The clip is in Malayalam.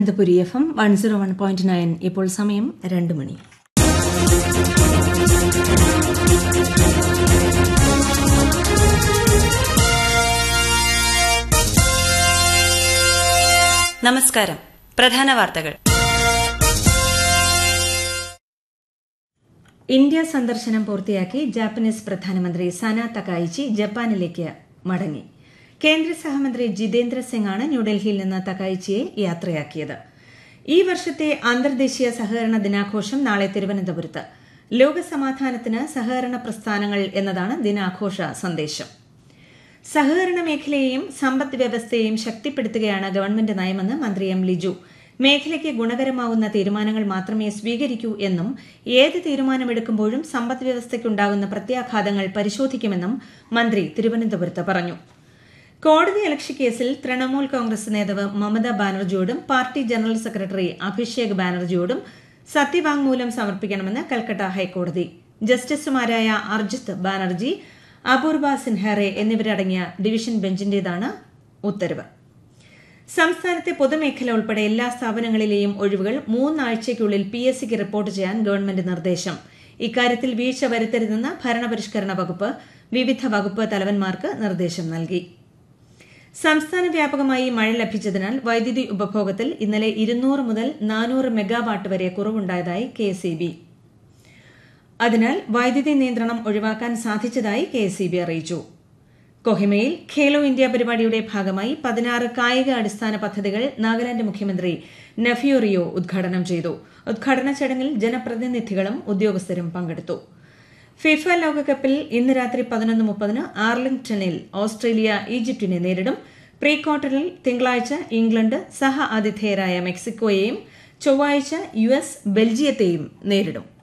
Ananthapuri F M one zero one point nine ഇപ്പോൾ സമയം രണ്ട് മണി നമസ്കാരം പ്രധാന വാർത്തകൾ ഇന്ത്യ സന്ദർശനം പൂർത്തിയാക്കി ജാപ്പനീസ് പ്രധാനമന്ത്രി സന തകായിച്ചി ജപ്പാനിലേക്ക് മടങ്ങി കേന്ദ്ര സഹമന്ത്രി ജിതേന്ദ്ര സിംഗാണ് ന്യൂഡൽഹിയിൽ നിന്ന് തകായിച്ചിയെ യാത്രയാക്കിയത് ഈ വർഷത്തെ അന്തർദേശീയ സഹകരണ ദിനാഘോഷം നാളെ തിരുവനന്തപുരത്ത് ലോകസമാധാനത്തിന് സഹകരണ പ്രസ്ഥാനങ്ങൾ എന്നതാണ് ദിനാഘോഷ സന്ദേശം സഹകരണ മേഖലയെയും സമ്പദ് വ്യവസ്ഥയെയും ശക്തിപ്പെടുത്തുകയാണ് ഗവൺമെന്റ് നയമെന്ന് മന്ത്രി എം ലിജു മേഖലയ്ക്ക് ഗുണകരമാവുന്ന തീരുമാനങ്ങൾ മാത്രമേ സ്വീകരിക്കൂ എന്നും ഏത് തീരുമാനമെടുക്കുമ്പോഴും സമ്പദ് വ്യവസ്ഥയ്ക്കുണ്ടാകുന്ന പ്രത്യാഘാതങ്ങൾ പരിശോധിക്കുമെന്നും മന്ത്രി തിരുവനന്തപുരത്ത് പറഞ്ഞു കോടതി അലക്ഷ്യ കേസിൽ തൃണമൂൽ കോൺഗ്രസ് നേതാവ് മമതാ ബാനർജിയോടും പാർട്ടി ജനറൽ സെക്രട്ടറി അഭിഷേക് ബാനർജിയോടും സത്യവാങ്മൂലം സമർപ്പിക്കണമെന്ന് കൽക്കട്ട ഹൈക്കോടതി ജസ്റ്റിസുമാരായ അർജിത് ബാനർജി അപൂർവ സിൻഹാറെ എന്നിവരടങ്ങിയ ഡിവിഷൻ ബെഞ്ചിന്റേതാണ് ഉത്തരവ് സംസ്ഥാനത്തെ പൊതുമേഖല ഉൾപ്പെടെ എല്ലാ സ്ഥാപനങ്ങളിലെയും ഒഴിവുകൾ മൂന്നാഴ്ചയ്ക്കുള്ളിൽ പി എസ് സിക്ക് റിപ്പോർട്ട് ചെയ്യാൻ ഗവൺമെന്റ് നിർദ്ദേശം ഇക്കാര്യത്തിൽ വീഴ്ച വരുത്തരുതെന്ന് ഭരണപരിഷ്കരണ വകുപ്പ് വിവിധ വകുപ്പ് തലവന്മാർക്ക് നിർദ്ദേശം നൽകി സംസ്ഥാന വ്യാപകമായി മഴ ലഭിച്ചതിനാൽ വൈദ്യുതി ഉപഭോഗത്തിൽ ഇന്നലെ ഇരുന്നൂറ് മുതൽ നാനൂറ് മെഗാവാട്ട് വരെ കുറവുണ്ടായതായി കെ അതിനാൽ വൈദ്യുതി നിയന്ത്രണം ഒഴിവാക്കാൻ സാധിച്ചതായി കെ അറിയിച്ചു കൊഹിമയിൽ ഖേലോ ഇന്ത്യ പരിപാടിയുടെ ഭാഗമായി പതിനാറ് കായിക അടിസ്ഥാന പദ്ധതികൾ നാഗാലാന്റ് മുഖ്യമന്ത്രി നഫിയോ റിയോ ഉദ്ഘാടനം ചെയ്തു ഉദ്ഘാടന ചടങ്ങിൽ ജനപ്രതിനിധികളും ഉദ്യോഗസ്ഥരും പങ്കെടുത്തു ഫിഫ ലോകകപ്പിൽ ഇന്ന് രാത്രി പതിനൊന്ന് മുപ്പതിന് ആർലിംഗ്ടണിൽ ഓസ്ട്രേലിയ ഈജിപ്തിനെ നേരിടും പ്രീ ക്വാർട്ടറിൽ തിങ്കളാഴ്ച ഇംഗ്ലണ്ട് സഹ ആതിഥേയരായ മെക്സിക്കോയെയും ചൊവ്വാഴ്ച യു എസ് ബെൽജിയത്തെയും നേരിടും